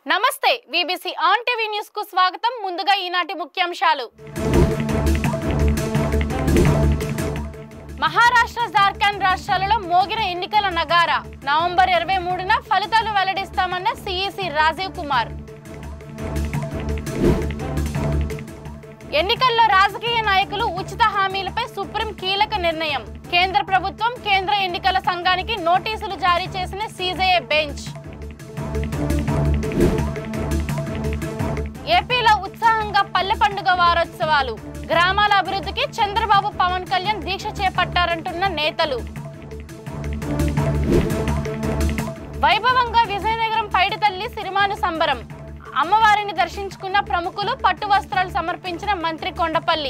నమస్తే VBC on TV news కు స్వాగతం ముందుగా ఈనాటి ముఖ్యాంశాలు మహారాష్ట్ర జార్ఖండ్ రాష్ట్రాలలో మోగిన ఎన్నికల నగారా నవంబర్ ఇరవై మూడున ఫలితాలు వెల్లడిస్తామన్న సిఈసి రాజీవ్ కుమార్ ఎన్నికల్లో రాజకీయ నాయకులు ఉచిత హామీలపై సుప్రీం కీలక నిర్ణయం కేంద్ర ప్రభుత్వం కేంద్ర ఎన్నికల సంఘానికి నోటీసులు జారీ చేసిన సీజేఏ బెంచ్ ఏపీలో ఉత్సాహంగా పల్లె పండుగ వారోత్సవాలు గ్రామాల అభివృద్ధికి చంద్రబాబు పవన్ కళ్యాణ్ దీక్ష చేపట్టారంటున్న నేతలు వైభవంగా విజయనగరం పైడి తల్లి సిరిమాను సంబరం అమ్మవారిని దర్శించుకున్న ప్రముఖులు పట్టు వస్త్రాలు సమర్పించిన మంత్రి కొండపల్లి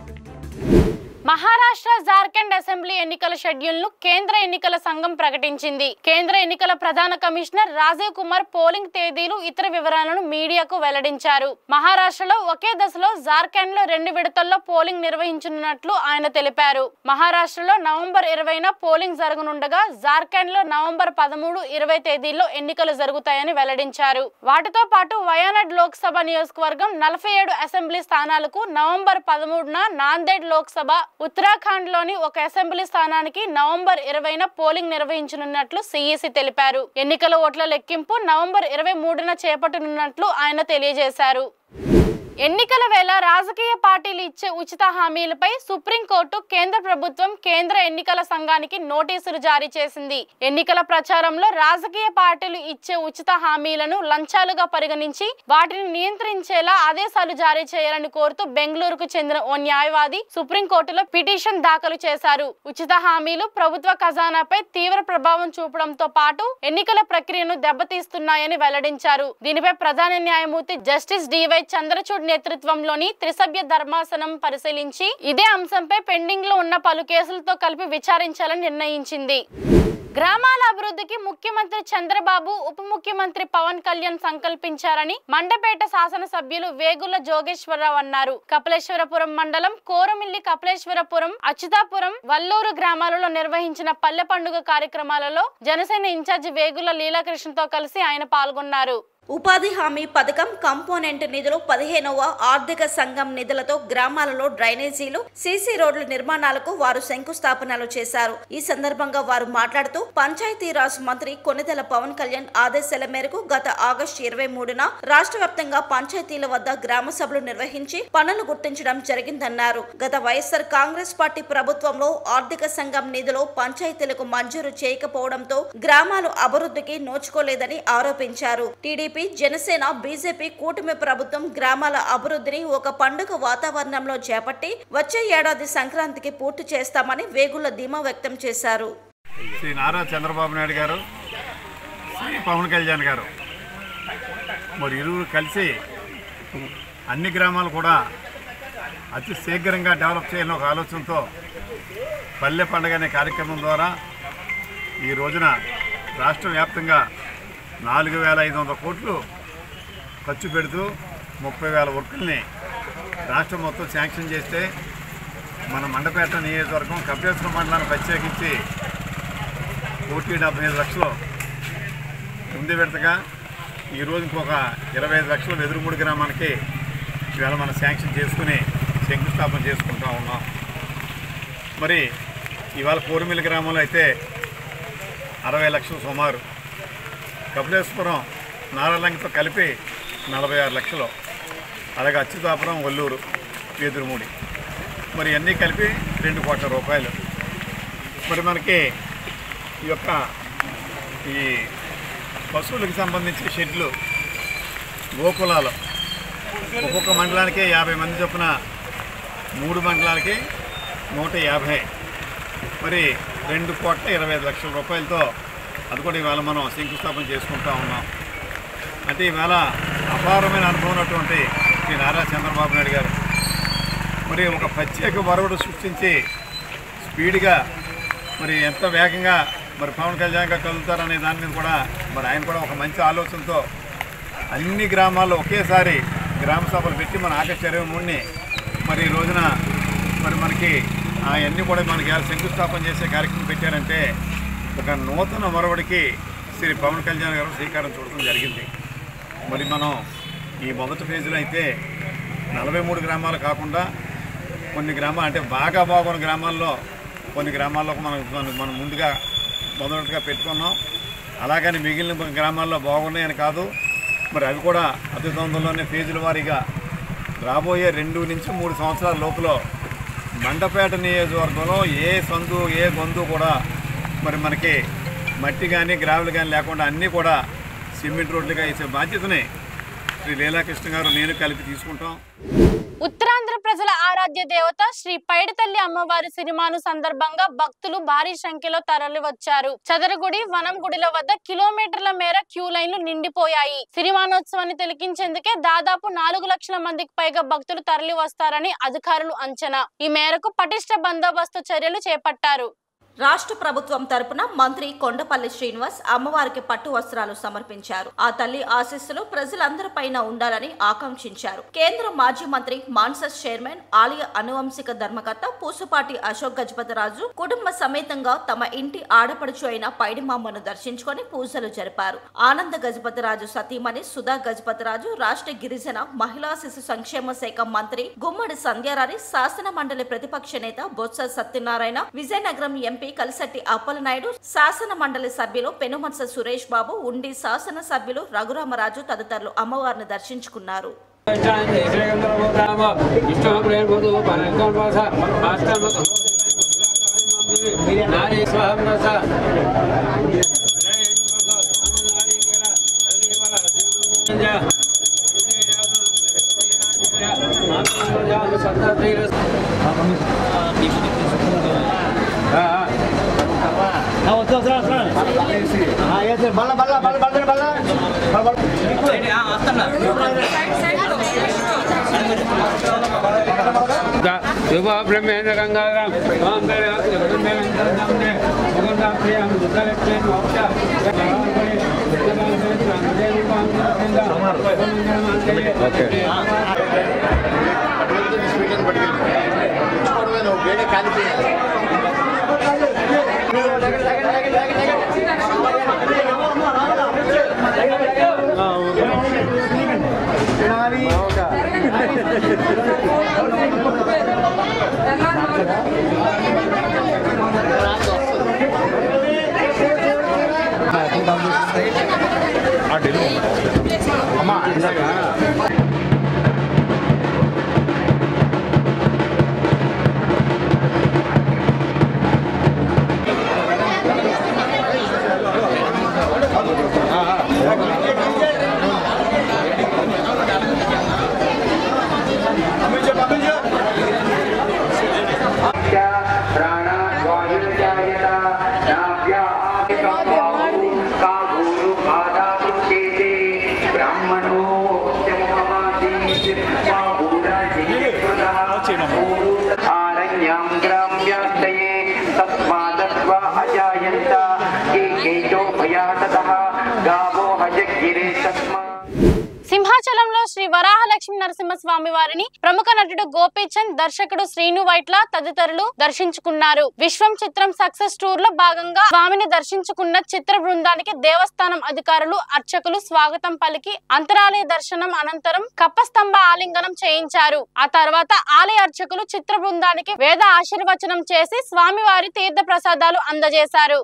మహారాష్ట్ర జార్ఖండ్ అసెంబ్లీ ఎన్నికల షెడ్యూల్ ను కేంద్ర ఎన్నికల సంఘం ప్రకటించింది కేంద్ర ఎన్నికల ప్రధాన కమిషనర్ రాజీవ్ కుమార్ పోలింగ్ తేదీలు ఇతర వివరాలను మీడియాకు వెల్లడించారు మహారాష్ట్రలో ఒకే దశలో జార్ఖండ్ లో రెండు విడతల్లో పోలింగ్ నిర్వహించనున్నట్లు ఆయన తెలిపారు మహారాష్ట్రలో నవంబర్ ఇరవైన పోలింగ్ జరగనుండగా జార్ఖండ్ లో నవంబర్ పదమూడు ఇరవై తేదీల్లో ఎన్నికలు జరుగుతాయని వెల్లడించారు వాటితో పాటు వయానాడ్ లోక్సభ నియోజకవర్గం నలభై ఏడు అసెంబ్లీ స్థానాలకు నవంబర్ పదమూడున నాందేడ్ లోక్సభ ఉత్తరాఖండ్ లోని ఒక అసెంబ్లీ స్థానానికి నవంబర్ ఇరవైన పోలింగ్ నిర్వహించనున్నట్లు సిఈసి తెలిపారు ఎన్నికల ఓట్ల లెక్కింపు నవంబర్ ఇరవై మూడున చేపట్టనున్నట్లు ఆయన తెలియజేశారు ఎన్నికల వేళ రాజకీయ పార్టీలు ఇచ్చే ఉచిత హామీలపై సుప్రీంకోర్టు కేంద్ర ప్రభుత్వం కేంద్ర ఎన్నికల సంఘానికి నోటీసులు జారీ చేసింది ఎన్నికల ప్రచారంలో రాజకీయ పార్టీలు ఇచ్చే ఉచిత హామీలను లంచాలుగా పరిగణించి వాటిని నియంత్రించేలా ఆదేశాలు జారీ చేయాలని కోరుతూ బెంగళూరుకు చెందిన ఓ న్యాయవాది సుప్రీంకోర్టులో పిటిషన్ దాఖలు చేశారు ఉచిత హామీలు ప్రభుత్వ ఖజానాపై తీవ్ర ప్రభావం చూపడంతో పాటు ఎన్నికల ప్రక్రియను దెబ్బతీస్తున్నాయని వెల్లడించారు దీనిపై ప్రధాన న్యాయమూర్తి జస్టిస్ డివై చంద్రచూడ్ నేతృత్వంలోని త్రిసభ్య ధర్మాసనం పరిశీలించి ఇదే అంశంపై పెండింగ్ లో ఉన్న పలు కేసులతో కలిపి విచారించాలని నిర్ణయించింది గ్రామాల అభివృద్ధికి ముఖ్యమంత్రి చంద్రబాబు ఉప ముఖ్యమంత్రి పవన్ కళ్యాణ్ సంకల్పించారని మండపేట శాసనసభ్యులు వేగుల జోగేశ్వరరావు అన్నారు కపిలేశ్వరపురం మండలం కోరమిల్లి కపిలేశ్వరపురం అచ్యుతాపురం వల్లూరు గ్రామాలలో నిర్వహించిన పల్లె పండుగ కార్యక్రమాలలో జనసేన ఇన్ఛార్జి వేగుల లీలాకృష్ణతో కలిసి ఆయన పాల్గొన్నారు ఉపాధి హామీ పథకం కంపోనెంట్ నిధులు పదిహేనవ ఆర్థిక సంఘం నిధులతో గ్రామాలలో డ్రైనేజీలు సీసీ రోడ్ల నిర్మాణాలకు వారు శంకుస్థాపనలు చేశారు ఈ సందర్భంగా వారు మాట్లాడుతూ పంచాయతీరాజ్ మంత్రి కొనిదెల పవన్ కళ్యాణ్ ఆదేశాల మేరకు గత ఆగస్టు ఇరవై మూడున రాష్ట్ర వ్యాప్తంగా పంచాయతీల వద్ద గ్రామ సభలు నిర్వహించి పనులు గుర్తించడం జరిగిందన్నారు గత వైఎస్ఆర్ కాంగ్రెస్ పార్టీ ప్రభుత్వంలో ఆర్థిక సంఘం నిధులు పంచాయతీలకు మంజూరు చేయకపోవడంతో గ్రామాలు అభివృద్ధికి నోచుకోలేదని ఆరోపించారు టీడీపీ జనసేన బీజేపీ కూటమి ప్రభుత్వం గ్రామాల అభివృద్ధిని ఒక పండుగ వాతావరణంలో చేపట్టి వచ్చే ఏడాది సంక్రాంతికి పూర్తి చేస్తామని వేగుల ధీమా వ్యక్తం చేశారు శ్రీ నారా చంద్రబాబు నాయుడు గారు శ్రీ పవన్ కళ్యాణ్ గారు మరి ఇరువురు కలిసి అన్ని గ్రామాలు కూడా అతి శీఘ్రంగా డెవలప్ చేయాలని ఒక ఆలోచనతో పల్లె పండుగ అనే కార్యక్రమం ద్వారా ఈ రోజున రాష్ట్ర వ్యాప్తంగా నాలుగు వేల ఐదు వందల కోట్లు ఖర్చు పెడుతూ ముప్పై వేల వర్కుల్ని రాష్ట్రం మొత్తం శాంక్షన్ చేస్తే మన మండపేట నియోజకవర్గం కపిలేశ్వరం మండలాన్ని ప్రత్యేకించి కోటి డెబ్బై ఐదు లక్షలు ముందు విడతగా ఈరోజు ఇంకొక ఇరవై ఐదు లక్షలు ఎదురుమూడి గ్రామానికి ఇవాళ మనం శాంక్షన్ చేసుకుని శంకుస్థాపన చేసుకుంటా ఉన్నాం మరి ఇవాళ కోరిమిల్లి గ్రామంలో అయితే అరవై లక్షలు సుమారు కపిలేశ్వరం నారాలంకతో కలిపి నలభై ఆరు లక్షలు అలాగే అచ్యుతాపురం ఒల్లూరు ఎదురుమూడి మరి అన్నీ కలిపి రెండు కోట్ల రూపాయలు మరి మనకి ఈ యొక్క ఈ పశువులకు సంబంధించి షెడ్లు గోకులాలు ఒక్కొక్క మండలానికి యాభై మంది చొప్పున మూడు మండలాలకి నూట యాభై మరి రెండు కోట్ల ఇరవై ఐదు లక్షల రూపాయలతో అది కూడా ఇవాళ మనం శంకుస్థాపన చేసుకుంటా ఉన్నాం అంటే ఈవేళ అపారమైన అనుభవం ఉన్నటువంటి శ్రీ నారా చంద్రబాబు నాయుడు గారు మరి ఒక ప్రత్యేక వరవడు సృష్టించి స్పీడ్గా మరి ఎంత వేగంగా మరి పవన్ కళ్యాణ్ గారు కలుగుతారనే దాని మీద కూడా మరి ఆయన కూడా ఒక మంచి ఆలోచనతో అన్ని గ్రామాల్లో ఒకేసారి గ్రామ సభలు పెట్టి మన ఆగస్టు ఇరవై మూడుని మరి ఈ రోజున మరి మనకి అవన్నీ కూడా మనకి ఇవాళ శంకుస్థాపన చేసే కార్యక్రమం పెట్టారంటే ఒక నూతన మరవడికి శ్రీ పవన్ కళ్యాణ్ గారు శ్రీకారం చూడటం జరిగింది మరి మనం ఈ మొదటి ఫేజ్లో అయితే నలభై మూడు గ్రామాలు కాకుండా కొన్ని గ్రామాలు అంటే బాగా బాగున్న గ్రామాల్లో కొన్ని గ్రామాల్లో మనం మనం- మనం ముందుగా మొదటిగా పెట్టుకున్నాం అలాగని మిగిలిన గ్రామాల్లో బాగున్నాయని కాదు మరి అవి కూడా అతి తొందరలోనే ఫేజుల వారీగా రాబోయే రెండు నుంచి మూడు సంవత్సరాల లోపల మండపేట నియోజకవర్గంలో ఏ సందు ఏ గొంతు కూడా మరి మనకి మట్టి కానీ గ్రావెల్ కానీ లేకుండా అన్నీ కూడా సిమెంట్ రోడ్లుగా వేసే బాధ్యతని శ్రీ లీలాకృష్ణ గారు నేను కలిపి తీసుకుంటాం ఉత్తరాంధ్ర ప్రజల ఆరాధ్య దేవత శ్రీ పైడితల్లి అమ్మవారి సినిమాను సందర్భంగా భక్తులు భారీ సంఖ్యలో తరలి వచ్చారు చదరగుడి వనం గుడిల వద్ద కిలోమీటర్ల మేర క్యూ లైన్లు నిండిపోయాయి సినిమానోత్సవాన్ని తిలకించేందుకే దాదాపు నాలుగు లక్షల మందికి పైగా భక్తులు తరలి వస్తారని అధికారులు అంచనా ఈ మేరకు పటిష్ట బందోబస్తు చర్యలు చేపట్టారు రాష్ట్ర ప్రభుత్వం తరపున మంత్రి కొండపల్లి శ్రీనివాస్ అమ్మవారికి పట్టు వస్త్రాలు సమర్పించారు ఆ తల్లి ఆశీస్సులు ప్రజలందరిపైన ఉండాలని ఆకాంక్షించారు కేంద్ర మాజీ మంత్రి మాన్సస్ చైర్మన్ ఆలయ అనువంశిక ధర్మకర్త పూసుపాటి అశోక్ గజపతిరాజు కుటుంబ సమేతంగా తమ ఇంటి ఆడపడుచు అయిన పైడిమామ్మను దర్శించుకొని పూజలు జరిపారు ఆనంద గజపతిరాజు సతీమణి సుధా గజపతిరాజు రాష్ట్ర గిరిజన మహిళా శిశు సంక్షేమ శాఖ మంత్రి గుమ్మడి సంధ్యారాణి శాసన మండలి ప్రతిపక్ష నేత బొత్స సత్యనారాయణ విజయనగరం ఎంపీ కలిసట్టి అప్పలనాయుడు శాసన మండలి సభ్యులు పెనుమత్స సురేష్ బాబు ఉండి శాసన సభ్యులు రఘురామరాజు తదితరులు అమ్మవారిని దర్శించుకున్నారు శుభ బ్రహ్మేంద్ర గంగాధరం ఓకే आरण्यं ग्राम्यास्तये तस्मादत्वा अजायन्त एकेजो भयाततः गावो हजगिरे तस्मात् సింహాచలంలో శ్రీ వరాహలక్ష్మి నరసింహస్వామి వారిని ప్రముఖ నటుడు గోపీచంద్ దర్శకుడు శ్రీను వైట్ల తదితరులు దర్శించుకున్నారు విశ్వం చిత్రం సక్సెస్ టూర్ లో భాగంగా స్వామిని దర్శించుకున్న చిత్ర బృందానికి దేవస్థానం అధికారులు అర్చకులు స్వాగతం పలికి అంతరాలయ దర్శనం అనంతరం కప్పస్తంభ ఆలింగనం చేయించారు ఆ తర్వాత ఆలయ అర్చకులు చిత్ర బృందానికి వేద ఆశీర్వచనం చేసి స్వామివారి తీర్థ ప్రసాదాలు అందజేశారు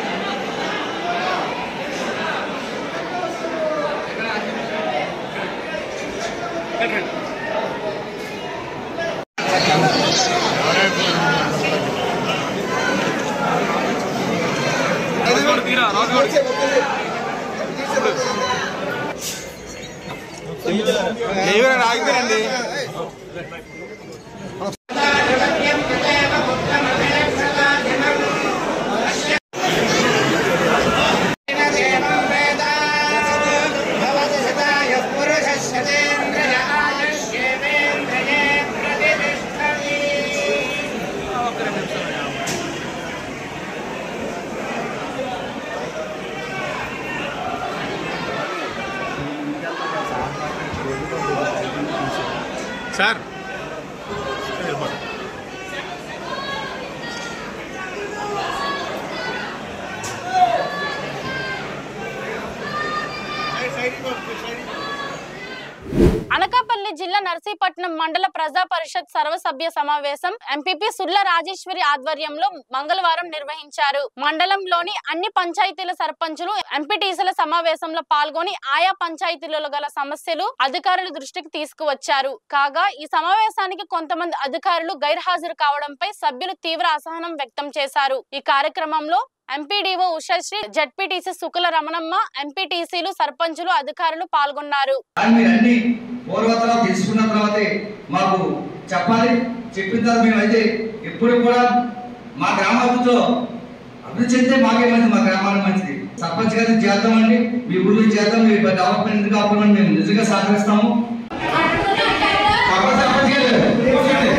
సార్ అనకాపల్లి జిల్లా నర్సీపట్నం మండల ప్రజా పరిషత్ సర్వసభ్య సమావేశం ఎంపీపీ సుల్ల రాజేశ్వరి ఆధ్వర్యంలో మంగళవారం నిర్వహించారు మండలంలోని అన్ని పంచాయతీల సర్పంచులు ఎంపీటీసీల సమావేశంలో పాల్గొని ఆయా పంచాయతీలలో గల సమస్యలు అధికారుల దృష్టికి తీసుకువచ్చారు కాగా ఈ సమావేశానికి కొంతమంది అధికారులు గైర్హాజరు కావడంపై సభ్యులు తీవ్ర అసహనం వ్యక్తం చేశారు ఈ కార్యక్రమంలో ఎంపీడీఓ ఉషశ్రీ జడ్పీటీసీ సుకుల రమణమ్మ ఎంపీటీసీలు సర్పంచులు అధికారులు పాల్గొన్నారు అని మీరు అన్ని పూర్వతరం తెలుసుకున్న తర్వాతే మాకు చెప్పాలి చెప్పిన తర్వాత మేమైతే ఎప్పుడు కూడా మా గ్రామాభివృద్ధిలో అభివృద్ధి చెందితే మాకే మంచిది మా గ్రామానికి మంచిది సర్పంచ్ గారిని చేద్దామండి మీ ఊళ్ళో చేద్దాం మీ డెవలప్మెంట్ ఎందుకు ఆపమని మేము నిజంగా సహకరిస్తాము సర్పంచ్ సర్పంచ్ గారు కూర్చోండి.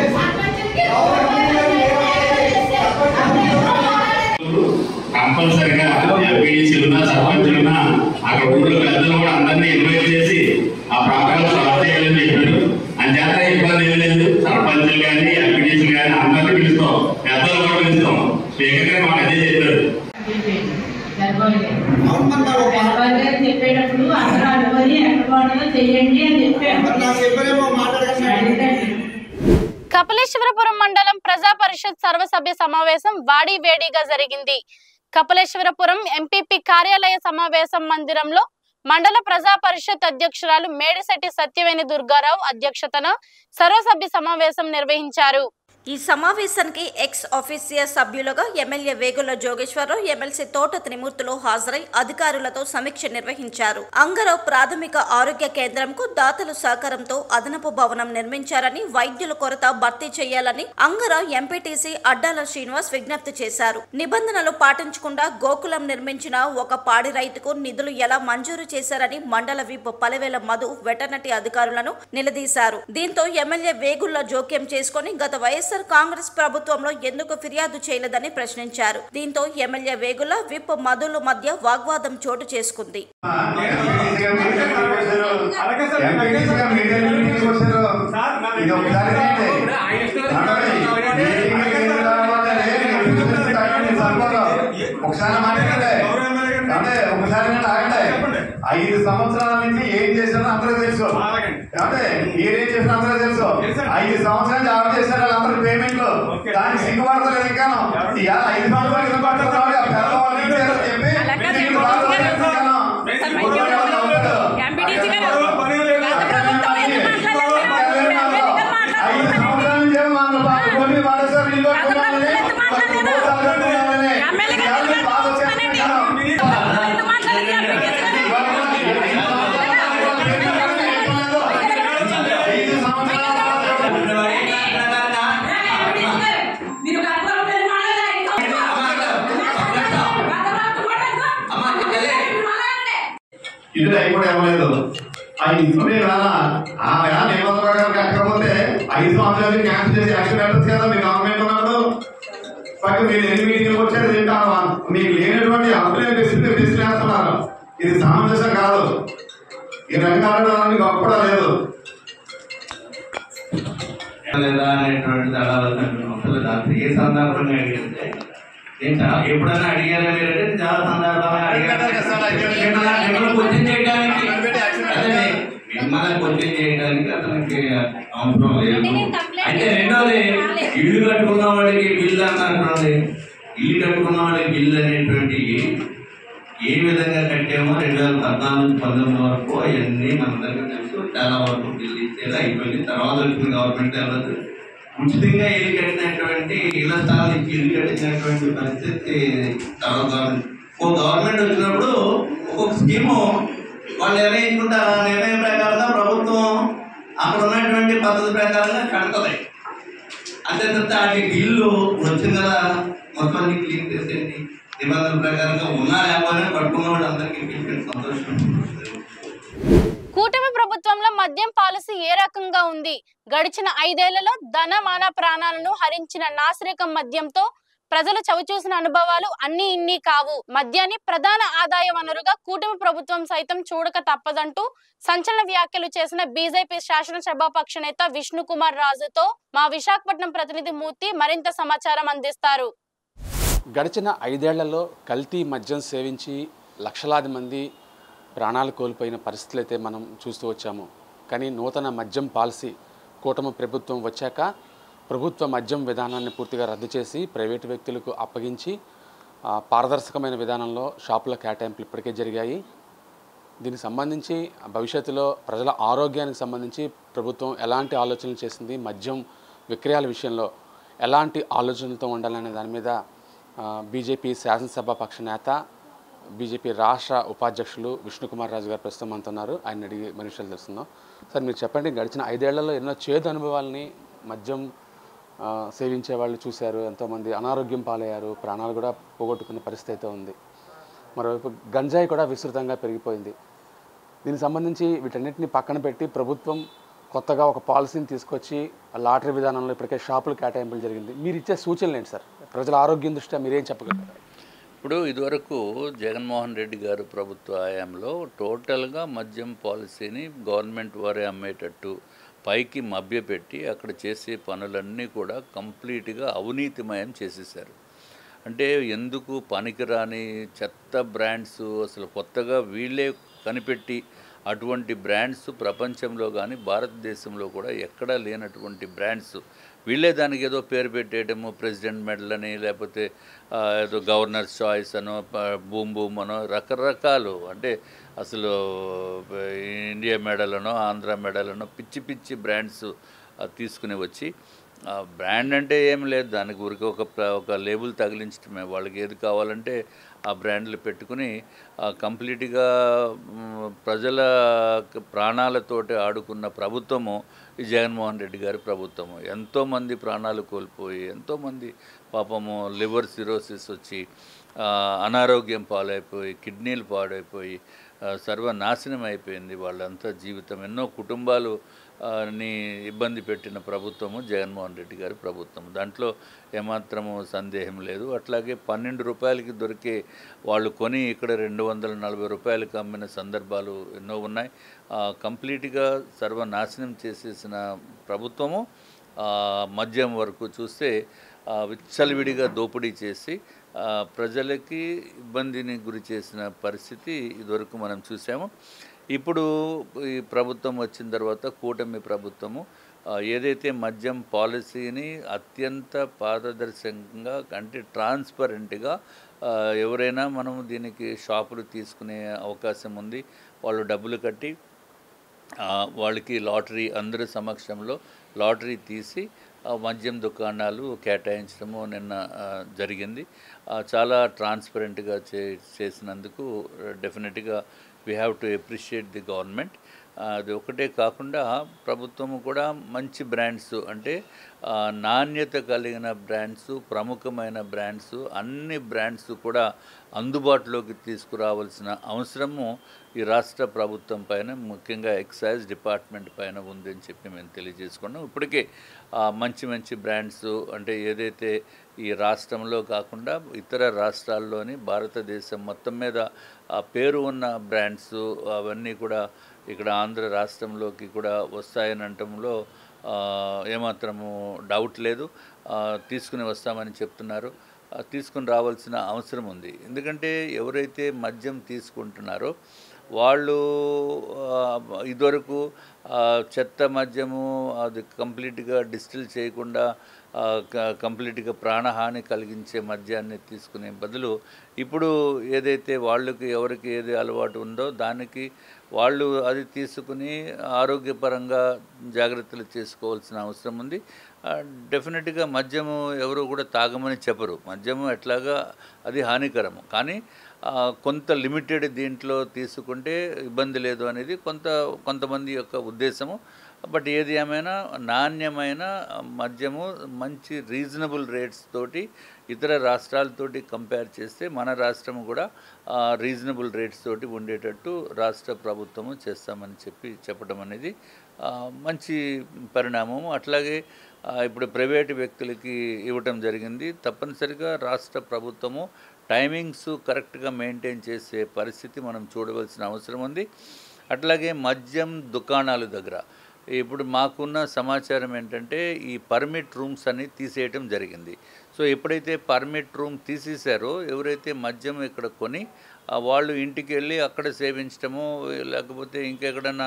కంపల్సరిగా ఎంపీడీసీలున్నా సర్పంచులున్నా అక్కడ ఊళ్ళో పెద్దలు కూడా అందరినీ ఇన్వైట్ చేసి ఆ ప్రోగ్రామ్ స్టార్ట్ చేయాలని చెప్పారు అంచేత ఇబ్బంది ఏం లేదు సర్పంచులు కానీ ఎంపీడీసీలు కానీ అందరినీ పిలుస్తాం పెద్దలు కూడా పిలుస్తాం స్పీకర్ గారు మాకు అదే చెప్పారు గర్భాలు చెప్పేటప్పుడు అందరూ అనుకొని ఎక్కడ బాగుంటుందో చెయ్యండి అని చెప్పాము అడగండి. కపిలేశ్వరపురం మండలం ప్రజా పరిషత్ సర్వసభ్య సమావేశం వాడి వేడిగా జరిగింది కపిలేశ్వరపురం ఎంపీపీ కార్యాలయ సమావేశం మందిరంలో మండల ప్రజా పరిషత్ అధ్యక్షురాలు మేడిశెట్టి సత్యవేణి దుర్గారావు అధ్యక్షతన సర్వసభ్య సమావేశం నిర్వహించారు ఈ సమావేశానికి ఎక్స్ ఆఫీసియర్ సభ్యులుగా ఎమ్మెల్యే వేగుల జోగేశ్వరరావు ఎమ్మెల్సీ తోట త్రిమూర్తులు హాజరై అధికారులతో సమీక్ష నిర్వహించారు అంగరావు ప్రాథమిక ఆరోగ్య కేంద్రంకు దాతలు సహకారంతో అదనపు భవనం నిర్మించారని వైద్యుల కొరత భర్తీ చేయాలని అంగరావు ఎంపీటీసీ అడ్డాల శ్రీనివాస్ విజ్ఞప్తి చేశారు నిబంధనలు పాటించకుండా గోకులం నిర్మించిన ఒక పాడి రైతుకు నిధులు ఎలా మంజూరు చేశారని మండల విప్ పలవేల మధు వెటర్నరీ అధికారులను నిలదీశారు దీంతో ఎమ్మెల్యే వేగుళ్ల జోక్యం చేసుకుని గత వైఎస్ఆర్ కాంగ్రెస్ ప్రభుత్వంలో ఎందుకు ఫిర్యాదు చేయలేదని ప్రశ్నించారు దీంతో ఎమ్మెల్యే వేగుల విప్ మధుల మధ్య వాగ్వాదం చోటు చేసుకుంది ఒకసారి మాట్లాడండి అంటే ఒకసారి నేను ఆగండి ఐదు సంవత్సరాల నుంచి ఏం చేశారో అందరూ తెలుసు అంటే మీరేం చేసిన అందరూ తెలుసు ఐదు సంవత్సరాలు జాబ్ చేశారు వాళ్ళందరూ పేమెంట్లు దానికి సిగ్గుపడతలేదు ఇంకా ఇవాళ ఐదు సంవత్సరాలు సిగ్గుపడుతున్నారు ఆ పేదవాళ్ళు ఇచ్చారని చెప్పి మీకు బాధపడలేదు ఇంకాను. ఐదు సంవత్సరాల నుంచి ఏమో మన పాప కొన్ని వాడేసారు ఇల్లు కట్టుకున్నామని, పది మోసాలు కట్టుకున్నామని, ఇవాళ మీకు బాధ వచ్చేస్తుంది ఇంకాను. ఐదు సంవత్సరాల మీరు కట్టుకోవాలి ఇది అయిపోయి ఇవ్వలేదు ఆ ఇంట్లో ఆమె నిబంధన ప్రకారం కట్టకపోతే ఐదు సంవత్సరాలు క్యాన్సిల్ చేసి యాక్షన్ పెట్టచ్చు కదా మీ గవర్నమెంట్ ఉన్నప్పుడు పక్క మీరు ఎన్ని మీటింగ్లకు వచ్చారు తింటాను మీకు లేనటువంటి హక్కులే బెసిఫిక్ తీసుకునేస్తున్నారు ఇది సమంజసం కాదు ఈ రంగాలలో గొప్ప లేదు లేదా అనేటువంటిది అడగాల్సినటువంటి అసలు దాంట్లో ఏ సందర్భంగా అడిగితే నేను చాలా ఎప్పుడైనా అడిగారా మీరంటే నేను చాలా సందర్భంగా అడిగాను మిమ్మల్ని- మిమ్మల్ని క్వశ్చన్ చేయడానికి అదే మిమ్మల్ని క్వశ్చన్ చేయడానికి అతనికి అవసరం లేదు అయితే రెండోది ఇల్లు కట్టుకున్న వాడికి బిల్లు అన్నటువంటి ఇల్లు కట్టుకున్న వాడికి బిల్లు అనేటువంటి ఏ విధంగా కట్టామో రెండు వేల పద్నాలుగు నుంచి పంతొమ్మిది వరకు అవన్నీ మనందరికీ తెలుసు చాలా వరకు బిల్లు ఇచ్చేది అయిపోయింది తర్వాత వచ్చిన గవర్నమెంట్ ఎవరు ఉచితంగా ఇల్లు కట్టినటువంటి ఇళ్ల స్థలాలు ఇచ్చి ఇల్లు కట్టినటువంటి పరిస్థితి తర్వాత గవర్నమెంట్ ఓ గవర్నమెంట్ వచ్చినప్పుడు ఒక్కొక్క స్కీము వాళ్ళు నిర్ణయించుకుంటారు ఆ నిర్ణయం ప్రకారంగా ప్రభుత్వం అక్కడ ఉన్నటువంటి పద్ధతి ప్రకారంగా కడుతుంది అంతే తప్ప వాటికి ఇల్లు వచ్చింది కదా మొత్తం అన్ని క్లీన్ చేసేయండి నిబంధనల ప్రకారంగా ఉన్నా లేకపోయినా పట్టుకున్న వాళ్ళు అందరికీ పిలిపించి సంతోషం కూటమి ప్రభుత్వంలో మద్యం పాలసీ ఏ రకంగా ఉంది గడిచిన ఐదేళ్లలో ధన మాన ప్రాణాలను హరించిన నాసిరకం మద్యంతో ప్రజలు చవిచూసిన అనుభవాలు అన్ని ఇన్ని కావు మద్యాన్ని ప్రధాన ఆదాయ వనరుగా కూటమి ప్రభుత్వం సైతం చూడక తప్పదంటూ సంచలన వ్యాఖ్యలు చేసిన బీజేపీ శాసనసభాపక్ష నేత విష్ణుకుమార్ రాజుతో మా విశాఖపట్నం ప్రతినిధి మూర్తి మరింత సమాచారం అందిస్తారు గడిచిన ఐదేళ్లలో కల్తీ మద్యం సేవించి లక్షలాది మంది ప్రాణాలు కోల్పోయిన పరిస్థితులు అయితే మనం చూస్తూ వచ్చాము కానీ నూతన మద్యం పాలసీ కూటమి ప్రభుత్వం వచ్చాక ప్రభుత్వ మద్యం విధానాన్ని పూర్తిగా రద్దు చేసి ప్రైవేటు వ్యక్తులకు అప్పగించి ఆ, పారదర్శకమైన విధానంలో షాపుల కేటాయింపులు ఇప్పటికే జరిగాయి దీనికి సంబంధించి భవిష్యత్తులో ప్రజల ఆరోగ్యానికి సంబంధించి ప్రభుత్వం ఎలాంటి ఆలోచనలు చేసింది మద్యం విక్రయాల విషయంలో ఎలాంటి ఆలోచనలతో ఉండాలనే దాని మీద ఆ, బీజేపీ శాసనసభ పక్ష నేత బీజేపీ రాష్ట్ర ఉపాధ్యక్షులు విష్ణుకుమార్ రాజు గారు ప్రస్తుతం మనతో ఉన్నారు ఆయన అడిగి మనుషులు తెలుస్తున్నాం సార్ మీరు చెప్పండి గడిచిన ఐదేళ్లలో ఎన్నో చేదు అనుభవాల్ని మద్యం ఆ, సేవించే వాళ్ళు చూశారు ఎంతోమంది అనారోగ్యం పాలయ్యారు ప్రాణాలు కూడా పోగొట్టుకున్న పరిస్థితి అయితే ఉంది మరోవైపు గంజాయి కూడా విస్తృతంగా పెరిగిపోయింది దీనికి సంబంధించి వీటన్నిటిని పక్కన పెట్టి ప్రభుత్వం కొత్తగా ఒక పాలసీని తీసుకొచ్చి ఆ లాటరీ విధానంలో ఇప్పటికే షాపులు కేటాయింపులు జరిగింది మీరు ఇచ్చే సూచనలు ఏంటి సార్ ప్రజల ఆరోగ్యం దృష్ట్యా మీరేం చెప్పగలరు ఇప్పుడు ఇదివరకు జగన్మోహన్ రెడ్డి గారు ప్రభుత్వ హయాంలో టోటల్గా మద్యం పాలసీని గవర్నమెంట్ వారే అమ్మేటట్టు పైకి మభ్యపెట్టి అక్కడ చేసే పనులన్నీ కూడా కంప్లీట్గా అవినీతిమయం చేసేసారు అంటే ఎందుకు పనికిరాని చెత్త బ్రాండ్స్ అసలు కొత్తగా వీళ్ళే కనిపెట్టి అటువంటి బ్రాండ్స్ ప్రపంచంలో కానీ భారతదేశంలో కూడా ఎక్కడా లేనటువంటి బ్రాండ్స్ వీళ్ళే దానికి ఏదో పేరు పెట్టేయడము ప్రెసిడెంట్ మెడల్ అని లేకపోతే ఆ, ఏదో గవర్నర్స్ చాయిస్ అనో ప- బూమ్ బూమ్ అనో రకరకాలు అంటే అసలు ఆ, ఇండియా మెడల్ అనో ఆంధ్ర మెడల్ అనో పిచ్చి పిచ్చి బ్రాండ్స్ ఆ, తీసుకుని వచ్చి ఆ బ్రాండ్ అంటే ఏం లేదు దానికి ఊరికి ఒక ప్ర- ఒక లేబుల్ తగిలించడమే వాళ్ళకి ఏది కావాలంటే ఆ బ్రాండ్లు పెట్టుకుని ఆ కంప్లీట్గా మ్, ప్రజల క- ప్రాణాలతోటి ఆడుకున్న ప్రభుత్వము ఈ జగన్మోహన్ రెడ్డి గారి ప్రభుత్వము ఎంతోమంది ప్రాణాలు కోల్పోయి ఎంతోమంది పాపము లివర్ సిరోసిస్ వచ్చి ఆ, అనారోగ్యం పాలైపోయి కిడ్నీలు పాడైపోయి ఆ, సర్వనాశనం అయిపోయింది వాళ్ళంతా జీవితం ఎన్నో కుటుంబాలు ఆ, ని ఇబ్బంది పెట్టిన ప్రభుత్వము జగన్మోహన్ రెడ్డి గారి ప్రభుత్వం దాంట్లో ఏమాత్రము సందేహం లేదు అట్లాగే పన్నెండు రూపాయలకి దొరికే వాళ్ళు కొని ఇక్కడ రెండు వందల నలభై రూపాయలకి అమ్మిన సందర్భాలు ఎన్నో ఉన్నాయి ఆ, కంప్లీట్గా సర్వనాశనం చేసేసిన ప్రభుత్వము ఆ, మద్యం వరకు చూస్తే ఆ, విచ్చలవిడిగా దోపిడీ చేసి ఆ, ప్రజలకి ఇబ్బందిని గురి చేసిన పరిస్థితి ఇదివరకు మనం చూసాము ఇప్పుడు ఈ ప్రభుత్వం వచ్చిన తర్వాత కూటమి ప్రభుత్వము ఆ, ఏదైతే మద్యం పాలసీని అత్యంత పారదర్శకంగా అంటే ట్రాన్స్పరెంట్గా ఆ, ఎవరైనా మనం దీనికి షాపులు తీసుకునే అవకాశం ఉంది వాళ్ళు డబ్బులు కట్టి ఆ, వాళ్ళకి లాటరీ అందరి సమక్షంలో లాటరీ తీసి ఆ, మద్యం దుకాణాలు కేటాయించడము నిన్న ఆ, జరిగింది ఆ, చాలా ట్రాన్స్పరెంట్గా చే చేసినందుకు డెఫినెట్గా we have to appreciate the government అది ఒకటే కాకుండా ప్రభుత్వము కూడా మంచి బ్రాండ్స్ అంటే ఆ, నాణ్యత కలిగిన బ్రాండ్స్ ప్రముఖమైన బ్రాండ్స్ అన్ని బ్రాండ్స్ కూడా అందుబాటులోకి తీసుకురావాల్సిన అవసరము ఈ రాష్ట్ర ప్రభుత్వం పైన ముఖ్యంగా ఎక్సైజ్ డిపార్ట్మెంట్ పైన ఉందని చెప్పి మేము తెలియజేసుకున్నాం ఇప్పటికే ఆ, మంచి మంచి బ్రాండ్స్ అంటే ఏదైతే ఈ రాష్ట్రంలో కాకుండా ఇతర రాష్ట్రాల్లోని భారతదేశం మొత్తం మీద ఆ పేరు ఉన్న బ్రాండ్స్ అవన్నీ కూడా ఇక్కడ ఆంధ్ర రాష్ట్రంలోకి కూడా వస్తాయని అనటంలో ఆ, ఏమాత్రము డౌట్ లేదు ఆ, తీసుకుని వస్తామని చెప్తున్నారు ఆ, తీసుకుని రావాల్సిన అవసరం ఉంది ఎందుకంటే ఎవరైతే మద్యం తీసుకుంటున్నారో వాళ్ళు ఆ, ఇదివరకు ఆ, చెత్త మద్యము అది కంప్లీట్గా డిస్టిల్ చేయకుండా ఆ, క- కంప్లీట్గా ప్రాణహాని కలిగించే మద్యాన్ని తీసుకునే బదులు ఇప్పుడు ఏదైతే వాళ్ళకి ఎవరికి ఏది అలవాటు ఉందో దానికి వాళ్ళు అది తీసుకుని ఆరోగ్యపరంగా జాగ్రత్తలు చేసుకోవాల్సిన అవసరం ఉంది ఆ, డెఫినెట్గా మద్యము ఎవరు కూడా తాగమని చెప్పరు మద్యము ఎట్లాగా అది హానికరము కానీ ఆ, కొంత లిమిటెడ్ దీంట్లో తీసుకుంటే ఇబ్బంది లేదు అనేది కొంత కొంతమంది యొక్క ఉద్దేశము బట్ ఏది ఏమైనా నాణ్యమైన మద్యము మంచి రీజనబుల్ రేట్స్ తోటి ఇతర రాష్ట్రాలతోటి కంపేర్ చేస్తే మన రాష్ట్రం కూడా రీజనబుల్ రేట్స్ తోటి ఉండేటట్టు రాష్ట్ర ప్రభుత్వము చేస్తామని చెప్పి చెప్పడం అనేది ఆ, మంచి పరిణామం అట్లాగే ఆ, ఇప్పుడు ప్రైవేటు వ్యక్తులకి ఇవ్వటం జరిగింది తప్పనిసరిగా రాష్ట్ర ప్రభుత్వము టైమింగ్స్ కరెక్ట్గా మెయింటైన్ చేసే పరిస్థితి మనం చూడవలసిన అవసరం ఉంది అట్లాగే మద్యం దుకాణాల దగ్గర ఇప్పుడు మాకున్న సమాచారం ఏంటంటే ఈ పర్మిట్ రూమ్స్ అన్ని తీసేయటం జరిగింది సో ఎప్పుడైతే పర్మిట్ రూమ్ తీసేశారో ఎవరైతే మద్యం ఇక్కడ కొని ఆ వాళ్ళు ఇంటికి వెళ్ళి అక్కడ సేవించడము లేకపోతే ఇంకెక్కడన్నా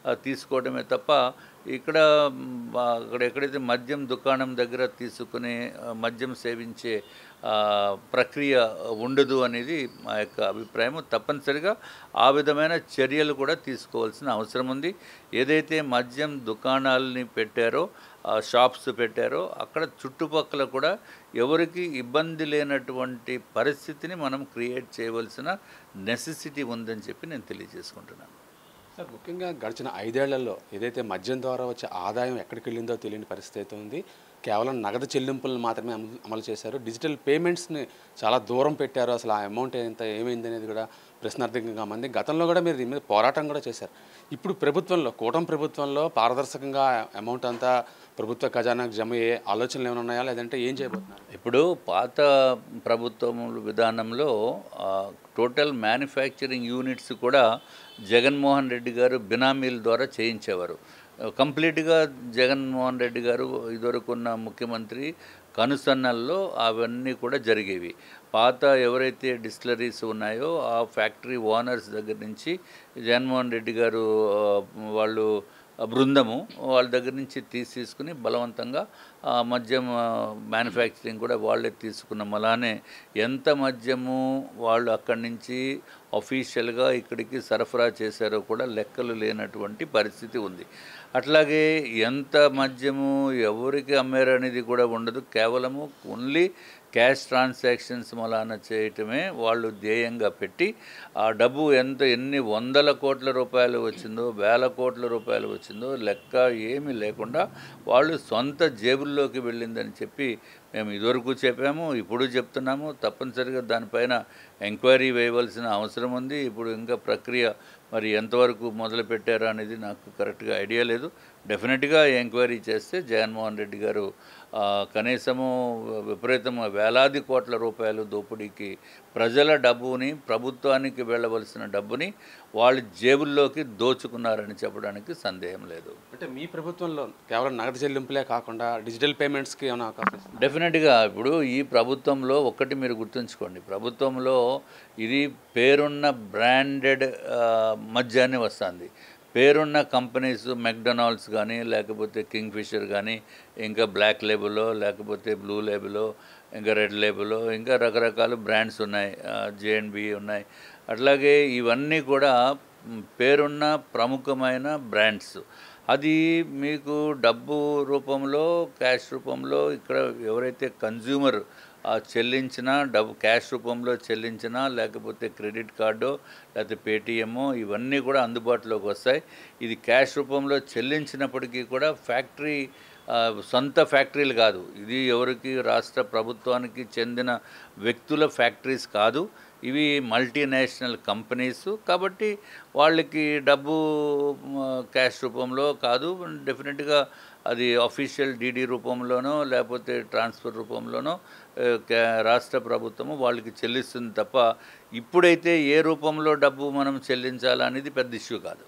ఆ, తీసుకోవడమే తప్ప ఇక్కడ మ్, ఆ, అక్కడ ఎక్కడైతే మద్యం దుకాణం దగ్గర తీసుకునే ఆ, మద్యం సేవించే ఆ, ప్రక్రియ ఉండదు అనేది మా యొక్క అభిప్రాయం తప్పనిసరిగా ఆ విధమైన చర్యలు కూడా తీసుకోవాల్సిన అవసరం ఉంది ఏదైతే మద్యం దుకాణాలని పెట్టారో ఆ, షాప్స్ పెట్టారో అక్కడ చుట్టుపక్కల కూడా ఎవరికి ఇబ్బంది లేనటువంటి పరిస్థితిని మనం క్రియేట్ చేయవలసిన నెసెసిటీ ఉందని చెప్పి నేను తెలియజేసుకుంటున్నాను సార్ ముఖ్యంగా గడిచిన ఐదేళ్లలో ఏదైతే మద్యం ద్వారా వచ్చే ఆదాయం ఎక్కడికి వెళ్ళిందో తెలియని పరిస్థితి అయితే ఉంది కేవలం నగదు చెల్లింపులను మాత్రమే అమలు అమలు చేశారు డిజిటల్ పేమెంట్స్ని చాలా దూరం పెట్టారు అసలు ఆ అమౌంట్ ఎంత ఏమైంది అనేది కూడా ప్రశ్నార్థకంగా మంది గతంలో కూడా మీరు దీని మీద పోరాటం కూడా చేశారు ఇప్పుడు ప్రభుత్వంలో కూటమి ప్రభుత్వంలో పారదర్శకంగా అమౌంట్ అంతా ప్రభుత్వ ఖజానాకు జమ అయ్యే ఆలోచనలు ఏమైనా ఉన్నాయా లేదంటే ఏం చేయబోతున్నారు ఇప్పుడు పాత ప్రభుత్వం విధానంలో ఆ, టోటల్ మ్యానుఫ్యాక్చరింగ్ యూనిట్స్ కూడా జగన్మోహన్ రెడ్డి గారు బినామీల ద్వారా చేయించేవారు కంప్లీట్గా జగన్మోహన్ రెడ్డి గారు ఇదివరకు ఉన్న ముఖ్యమంత్రి కనుసన్నల్లో అవన్నీ కూడా జరిగేవి పాత ఎవరైతే డిస్టిలరీస్ ఉన్నాయో ఆ ఫ్యాక్టరీ ఓనర్స్ దగ్గర నుంచి జగన్మోహన్ రెడ్డి గారు ఆ, వాళ్ళు ఆ బృందము వాళ్ళ దగ్గర నుంచి తీసి తీసుకుని బలవంతంగా ఆ మద్యం మ్యానుఫ్యాక్చరింగ్ కూడా వాళ్ళే తీసుకున్నాం అలానే ఎంత మద్యము వాళ్ళు అక్కడి నుంచి అఫీషియల్గా ఇక్కడికి సరఫరా చేశారో కూడా లెక్కలు లేనటువంటి పరిస్థితి ఉంది అట్లాగే ఎంత మద్యము ఎవరికి అమ్మారు అనేది కూడా ఉండదు కేవలము ఓన్లీ క్యాష్ ట్రాన్సాక్షన్స్ మలాన చేయటమే వాళ్ళు ధ్యేయంగా పెట్టి ఆ డబ్బు ఎంత ఎన్ని వందల కోట్ల రూపాయలు వచ్చిందో వేల కోట్ల రూపాయలు వచ్చిందో లెక్క ఏమీ లేకుండా వాళ్ళు సొంత జేబుల్లోకి వెళ్ళిందని చెప్పి మేము ఇదివరకు చెప్పాము ఇప్పుడు చెప్తున్నాము తప్పనిసరిగా దానిపైన ఎంక్వైరీ వేయవలసిన అవసరం ఉంది ఇప్పుడు ఇంకా ప్రక్రియ మరి ఎంతవరకు మొదలు పెట్టారా అనేది నాకు కరెక్ట్గా ఐడియా లేదు డెఫినెట్గా ఎంక్వైరీ చేస్తే జగన్మోహన్ రెడ్డి గారు ఆ, కనీసము విపరీతం వేలాది కోట్ల రూపాయలు దోపిడీకి ప్రజల డబ్బుని ప్రభుత్వానికి వెళ్ళవలసిన డబ్బుని వాళ్ళ జేబుల్లోకి దోచుకున్నారని చెప్పడానికి సందేహం లేదు అంటే మీ ప్రభుత్వంలో కేవలం నగదు చెల్లింపులే కాకుండా డిజిటల్ పేమెంట్స్కి ఏమైనా అవకాశం ఇస్తుందా? డెఫినెట్గా ఇప్పుడు ఈ ప్రభుత్వంలో ఒక్కటి మీరు గుర్తుంచుకోండి ప్రభుత్వంలో ఇది పేరున్న బ్రాండెడ్ మద్యాన్ని వస్తుంది పేరున్న కంపెనీస్ మెక్డొనాల్డ్స్ కానీ లేకపోతే కింగ్ ఫిషర్ కానీ ఇంకా బ్లాక్ లేబులో లేకపోతే బ్లూ లేబులో ఇంకా రెడ్ లేబులో ఇంకా రకరకాల బ్రాండ్స్ ఉన్నాయి జేఎన్బి ఉన్నాయి అట్లాగే ఇవన్నీ కూడా మ్, పేరున్న ప్రముఖమైన బ్రాండ్స్ అది మీకు డబ్బు రూపంలో క్యాష్ రూపంలో ఇక్కడ ఎవరైతే కన్జ్యూమర్ ఆ చెల్లించిన డబ్బు క్యాష్ రూపంలో చెల్లించినా లేకపోతే క్రెడిట్ కార్డు లేకపోతే పేటిఎమ్ ఇవన్నీ కూడా అందుబాటులోకి వస్తాయి ఇది క్యాష్ రూపంలో చెల్లించినప్పటికీ కూడా ఫ్యాక్టరీ ఆ, సొంత ఫ్యాక్టరీలు కాదు ఇది ఎవరికి రాష్ట్ర ప్రభుత్వానికి చెందిన వ్యక్తుల ఫ్యాక్టరీస్ కాదు ఇవి మల్టీనేషనల్ కంపెనీస్ కాబట్టి వాళ్ళకి డబ్బు మ, క్యాష్ రూపంలో కాదు డెఫినెట్గా అది అఫీషియల్ డీడీ రూపంలోనో లేకపోతే ట్రాన్స్ఫర్ రూపంలోనో ఆ, కా- రాష్ట్ర ప్రభుత్వము వాళ్ళకి చెల్లిస్తుంది తప్ప ఇప్పుడైతే ఏ రూపంలో డబ్బు మనం చెల్లించాలా అనేది పెద్ద ఇష్యూ కాదు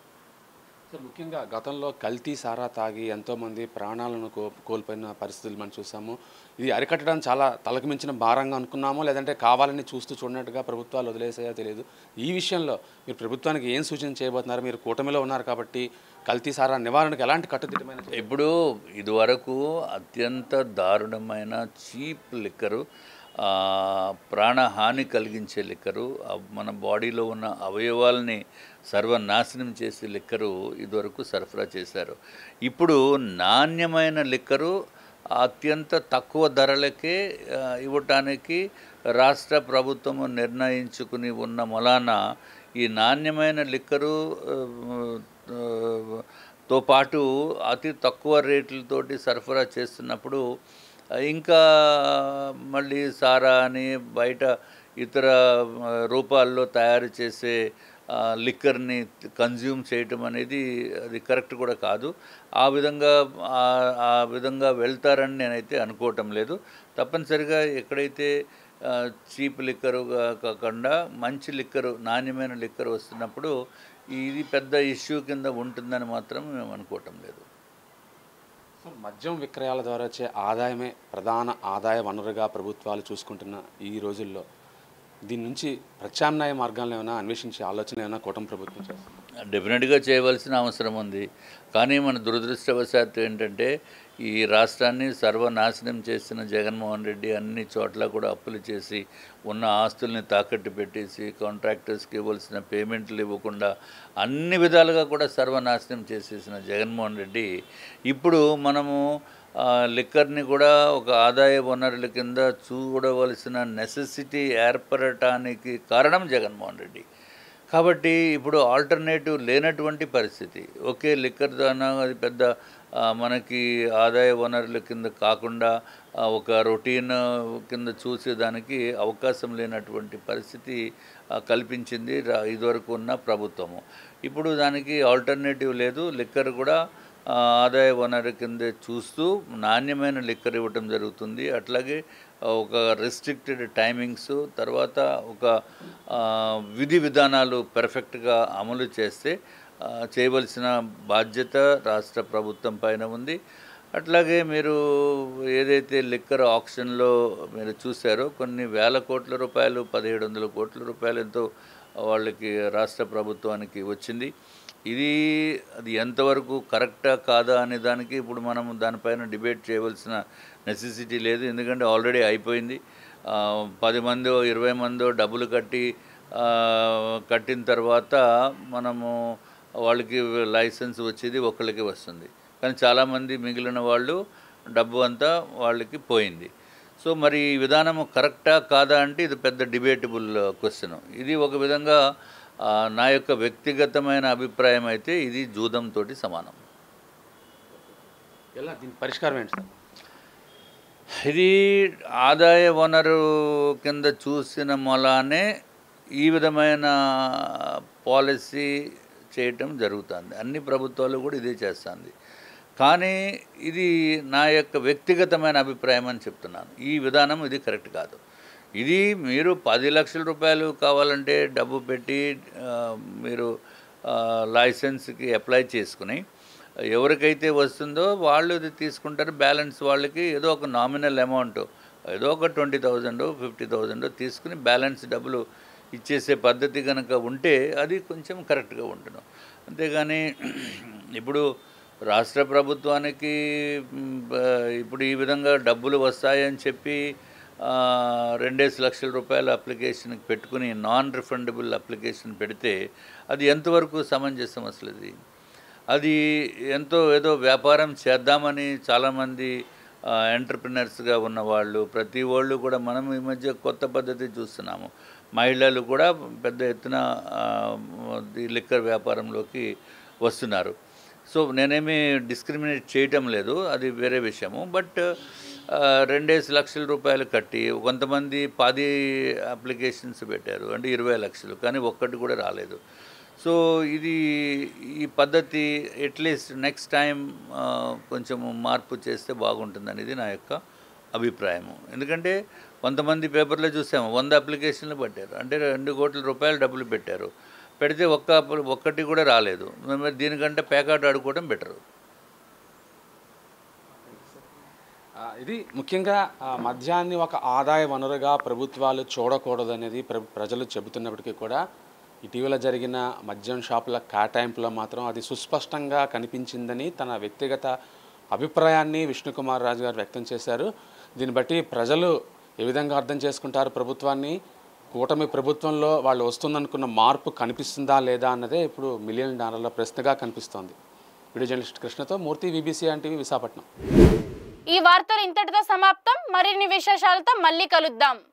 సార్ ముఖ్యంగా గతంలో కల్తీ సారా తాగి ఎంతోమంది ప్రాణాలను కో కోల్పోయిన పరిస్థితులు మనం చూసాము ఇది అరికట్టడం చాలా తలకు మించిన భారంగా అనుకున్నామో లేదంటే కావాలని చూస్తూ చూడనట్టుగా ప్రభుత్వాలు వదిలేసాయో తెలియదు ఈ విషయంలో మీరు ప్రభుత్వానికి ఏం సూచన చేయబోతున్నారు మీరు కూటమిలో ఉన్నారు కాబట్టి కల్తీ సారా నివారణకు ఎలాంటి కట్టుదిట్టమైన చర్యలు ఇప్పుడు ఇదివరకు అత్యంత దారుణమైన చీప్ లిక్కరు ఆ, ప్రాణహాని కలిగించే లిక్కరు ఆ, మన బాడీలో ఉన్న అవయవాల్ని సర్వనాశనం చేసే లిక్కరు ఇదివరకు సరఫరా చేశారు ఇప్పుడు నాణ్యమైన లిక్కరు అత్యంత తక్కువ ధరలకే ఆ, ఇవ్వటానికి రాష్ట్ర ప్రభుత్వము నిర్ణయించుకుని ఉన్న మొలాన ఈ నాణ్యమైన లిక్కరు ఆ, ఆ, తో పాటు అతి తక్కువ రేట్లతోటి సరఫరా చేస్తున్నప్పుడు ఇంకా మళ్ళీ సారా అని బయట ఇతర ఆ, రూపాల్లో తయారు చేసే ఆ, లిక్కర్ని కన్జ్యూమ్ చేయటం అనేది అది కరెక్ట్ కూడా కాదు ఆ విధంగా ఆ- ఆ విధంగా వెళ్తారని నేనైతే అనుకోవటం లేదు తప్పనిసరిగా ఎక్కడైతే చీప్ లిక్కరుగా కాకుండా మంచి లిక్కరు నాణ్యమైన లిక్కర్ వస్తున్నప్పుడు ఇది పెద్ద ఇష్యూ కింద ఉంటుందని మాత్రం మేము అనుకోవటం లేదు సో మద్యం విక్రయాల ద్వారా వచ్చే ఆదాయమే ప్రధాన ఆదాయ వనరుగా ప్రభుత్వాలు చూసుకుంటున్న ఈ రోజుల్లో దీని నుంచి ప్రత్యామ్నాయ మార్గాలను ఏమైనా అన్వేషించే ఆలోచన ఏమైనా కూటమి ప్రభుత్వం చేస్తుంది డెఫినెట్గా చేయవలసిన అవసరం ఉంది కానీ మన దురదృష్టవశాత్తు ఏంటంటే ఈ రాష్ట్రాన్ని సర్వనాశనం చేసిన జగన్మోహన్ రెడ్డి అన్ని చోట్ల కూడా అప్పులు చేసి ఉన్న ఆస్తుల్ని తాకట్టు పెట్టేసి కాంట్రాక్టర్స్కి ఇవ్వాల్సిన పేమెంట్లు ఇవ్వకుండా అన్ని విధాలుగా కూడా సర్వనాశనం చేసేసిన జగన్మోహన్ రెడ్డి ఇప్పుడు మనము ఆ, లిక్కర్ని కూడా ఒక ఆదాయ వనరుల కింద చూడవలసిన నెసెసిటీ ఏర్పడటానికి కారణం జగన్మోహన్ రెడ్డి కాబట్టి ఇప్పుడు ఆల్టర్నేటివ్ లేనటువంటి పరిస్థితి ఒకే లిక్కర్ దానా అది పెద్ద ఆ, మనకి ఆదాయ వనరుల కింద కాకుండా ఆ, ఒక రొటీన్ కింద చూసేదానికి అవకాశం లేనటువంటి పరిస్థితి ఆ, కల్పించింది రా- ఇదివరకు ఉన్న ప్రభుత్వము ఇప్పుడు దానికి ఆల్టర్నేటివ్ లేదు లిక్కర్ కూడా ఆ, ఆదాయ వనరు కింద చూస్తూ నాణ్యమైన లిక్కర్ ఇవ్వటం జరుగుతుంది అట్లాగే ఆ, ఒక రెస్ట్రిక్టెడ్ టైమింగ్స్ తర్వాత ఒక ఆ, విధి విధానాలు పర్ఫెక్ట్గా అమలు చేస్తే ఆ, చేయవలసిన బాధ్యత రాష్ట్ర ప్రభుత్వం పైన ఉంది అట్లాగే మీరు ఏదైతే లిక్కర్ ఆప్షన్లో మీరు చూసారో కొన్ని వేల కోట్ల రూపాయలు పదిహేడు వందల కోట్ల రూపాయలు ఎంతో వాళ్ళకి రాష్ట్ర ప్రభుత్వానికి వచ్చింది ఇది అది ఎంతవరకు కరెక్టా కాదా అనే దానికి ఇప్పుడు మనం దానిపైన డిబేట్ చేయవలసిన నెసెసిటీ లేదు ఎందుకంటే ఆల్రెడీ అయిపోయింది ఆ, పది మందో ఇరవై మందో డబ్బులు కట్టి ఆ, కట్టిన తర్వాత మనము వాళ్ళకి లైసెన్స్ వచ్చేది ఒకళ్ళకి వస్తుంది కానీ చాలామంది మిగిలిన వాళ్ళు డబ్బు అంతా వాళ్ళకి పోయింది సో మరి ఈ విధానం కరెక్టా కాదా అంటే ఇది పెద్ద డిబేటబుల్ క్వశ్చన్ ఇది ఒక విధంగా ఆ, నా యొక్క వ్యక్తిగతమైన అభిప్రాయం అయితే ఇది జూదంతో సమానం ఎలా దీని పరిష్కారం ఏంటి సార్ ఇది ఆదాయ వనరు కింద చూసిన మొలానే ఈ విధమైన పాలసీ చేయటం జరుగుతుంది అన్ని ప్రభుత్వాలు కూడా ఇదే చేస్తుంది కానీ ఇది నా యొక్క వ్యక్తిగతమైన అభిప్రాయం అని చెప్తున్నాను ఈ విధానం ఇది కరెక్ట్ కాదు ఇది మీరు పది లక్షల రూపాయలు కావాలంటే డబ్బు పెట్టి ఆ, మీరు ఆ, లైసెన్స్కి అప్లై చేసుకుని ఎవరికైతే వస్తుందో వాళ్ళు ఇది తీసుకుంటారు బ్యాలెన్స్ వాళ్ళకి ఏదో ఒక నామినల్ అమౌంట్ ఏదో ఒక ట్వంటీ థౌజండ్ ఫిఫ్టీ థౌజండ్ తీసుకుని బ్యాలెన్స్ డబ్బులు ఇచ్చేసే పద్ధతి కనుక ఉంటే అది కొంచెం కరెక్ట్గా ఉంటును అంతేగాని ఇప్పుడు రాష్ట్ర ప్రభుత్వానికి మ్, బ- ఇప్పుడు ఈ విధంగా డబ్బులు వస్తాయని చెప్పి ఆ, రెండేసి లక్షల రూపాయల అప్లికేషన్కి పెట్టుకుని నాన్ రిఫండబుల్ అప్లికేషన్ పెడితే అది ఎంతవరకు సమంజసం అసలు ఇది అది ఎంతో ఏదో వ్యాపారం చేద్దామని చాలామంది ఎంటర్ప్రినర్స్గా ఉన్నవాళ్ళు ప్రతి వాళ్ళు కూడా మనం ఈ మధ్య కొత్త పద్ధతి చూస్తున్నాము మహిళలు కూడా పెద్ద ఎత్తున ఆ, ఈ లిక్కర్ వ్యాపారంలోకి వస్తున్నారు సో నేనేమి డిస్క్రిమినేట్ చేయటం లేదు అది వేరే విషయము బట్ ఆ, రెండేసి లక్షల రూపాయలు కట్టి కొంతమంది పది అప్లికేషన్స్ పెట్టారు అంటే ఇరవై లక్షలు కానీ ఒక్కటి కూడా రాలేదు సో ఇది ఈ పద్ధతి అట్లీస్ట్ నెక్స్ట్ టైం కొంచెం మార్పు చేస్తే బాగుంటుందనేది నా యొక్క అభిప్రాయము ఎందుకంటే కొంతమంది పేపర్లో చూసాము వంద అప్లికేషన్లు పట్టారు అంటే రెండు కోట్ల రూపాయలు డబ్బులు పెట్టారు పెడితే ఒక్క అప్లి- ఒక్కటి కూడా రాలేదు మరి దీనికంటే ప్యాకాట్ ఆడుకోవడం బెటరు ఆ, ఇది ముఖ్యంగా ఆ, మద్యాన్ని ఒక ఆదాయ వనరుగా ప్రభుత్వాలు చూడకూడదనేది ప్ర ప్రజలు చెబుతున్నప్పటికీ కూడా ఇటీవల జరిగిన మద్యం షాపుల కేటాయింపులో మాత్రం అది సుస్పష్టంగా కనిపించిందని తన వ్యక్తిగత అభిప్రాయాన్ని విష్ణుకుమార్ రాజు గారు వ్యక్తం చేశారు దీన్ని బట్టి ప్రజలు ఏ విధంగా అర్థం చేసుకుంటారు ప్రభుత్వాన్ని కూటమి ప్రభుత్వంలో వాళ్ళు వస్తుందనుకున్న మార్పు కనిపిస్తుందా లేదా అన్నదే ఇప్పుడు మిలియన్ డాలర్ల ప్రశ్నగా కనిపిస్తోంది వీడియో జర్నలిస్ట్ కృష్ణతో మూర్తి విబిసి టీవీ విశాఖపట్నం ఈ వార్తలు ఇంతటితో సమాప్తం మరిన్ని విశేషాలతో మళ్ళీ కలుద్దాం